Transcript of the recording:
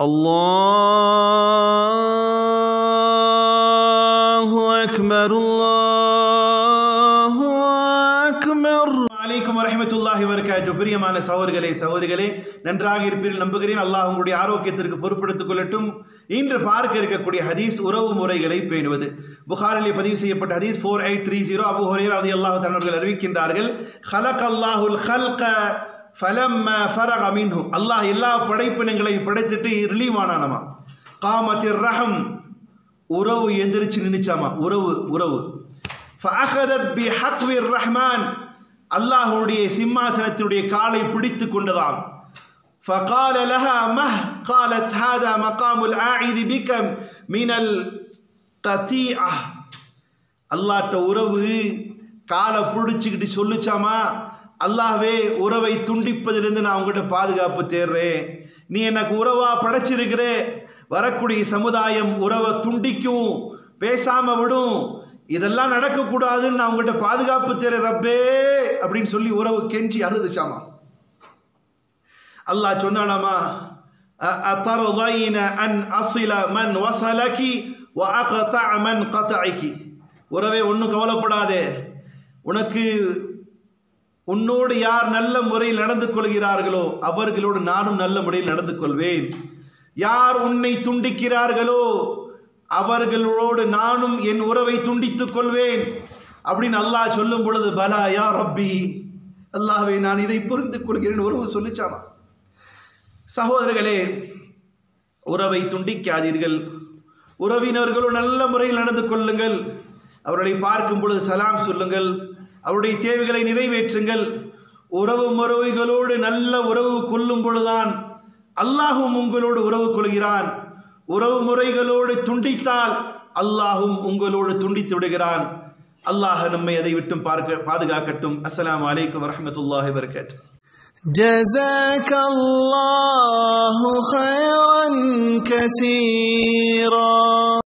الله أكبر الله أكبر அலைக்கும் வரஹமத்துல்லாஹி வரகாத்து பிரியமான சகோதரிகளே சகோதரிகளே நன்றாக இருப்பீர்கள் நம்புகிறேன் அல்லாஹ் உங்களுடைய ஆரோக்கியத்திற்கு பொறுப்படுத்திக் கொள்ளட்டும் இன்று பார்க்க இருக்கக்கூடிய ஹதீஸ் உறவு முறைகளை பேணுவது புகாரிலே பதிவு செய்யப்பட்ட ஹதீஸ் four eight three zero Abu Hurairah அது அல்லாஹ் தன்னவர்கள் அறிவிக்கின்றார்கள் ஹலக் அல்லாஹுல் ஹல்க ஃபலம் ஃபரக மின்ஹு அல்லாஹ் எல்லா படைப்பினங்களையும் படைத்துட்டு ரிலீவ் ஆனானமா காமத்திர் ரஹம் உறவு எந்திரிச்சு நின்னுச்சாமா உறவு உறவு ஃபஅகதத் பி ஹக்விர் ரஹ்மான் அல்லாஹ்வுடைய சிம்மாசனத்தினுடைய காலை பிடித்து கொண்டதாம் فقال لها مه قالت هذا مقام الآعد بك من القطيعة அல்லாட்ட உறவு காலை பிடிச்சிக்கிட்டு சொல்லுச்சாமா அல்லாஹ்வே உறவை துண்டிப்பதிலிருந்து நான் உங்கள்கிட்ட பாதுகாப்பு தேடுறேன் நீ எனக்கு உறவா படைச்சிருக்கிற வரக்கூடிய சமுதாயம் உறவை துண்டிக்கும் பேசாம விடும் இதெல்லாம் நடக்கக்கூடாதுன்னு நான் உங்கள்கிட்ட பாதுகாப்பு தேர ரப்பே அப்படின்னு சொல்லி உறவு கெஞ்சி அழுதுச்சாமா அல்லாஹ் சொன்னானாமா أترضين أن أصل من وصلك وأقطع من قطعك உறவே ஒன்றும் கவலைப்படாதே உனக்கு உன்னோடு யார் நல்ல முறையில் நடந்து கொள்கிறார்களோ அவர்களோடு நானும் நல்ல முறையில் நடந்து கொள்வேன் யார் உன்னை துண்டிக்கிறார்களோ அவர்களோடு நானும் என் உறவை துண்டித்துக் கொள்வேன் அப்படின்னு அல்லாஹ் சொல்லும் பொழுது பலா யா ரப்பி அல்லாஹ்வே நான் இதை புரிந்து கொள்கிறேன் உறவு சொல்லிச்சாமா சகோதரர்களே உறவை துண்டிக்காதீர்கள் உறவினர்களோடு நல்ல முறையில் நடந்து கொள்ளுங்கள் அவர்களை பார்க்கும் பொழுது சலாம் சொல்லுங்கள் அவருடைய தேவைகளை நிறைவேற்றுங்கள் உறவு முறவைகளோடு நல்ல உறவு கொள்ளும் பொழுதுதான் அல்லாஹும் உங்களோடு உறவு கொள்கிறான் உறவு முறைகளோடு துண்டித்தால் அல்லாஹும் உங்களோடு துண்டித்து விடுகிறான் அல்லாஹ் நம்மை அதை விட்டும் பார்க்க பாதுகாக்கட்டும் அஸ்ஸலாமு அலைக்கும் வரஹ்மத்துல்லாஹி வபரகாத்துஹு جزاك الله خيرا كثيرا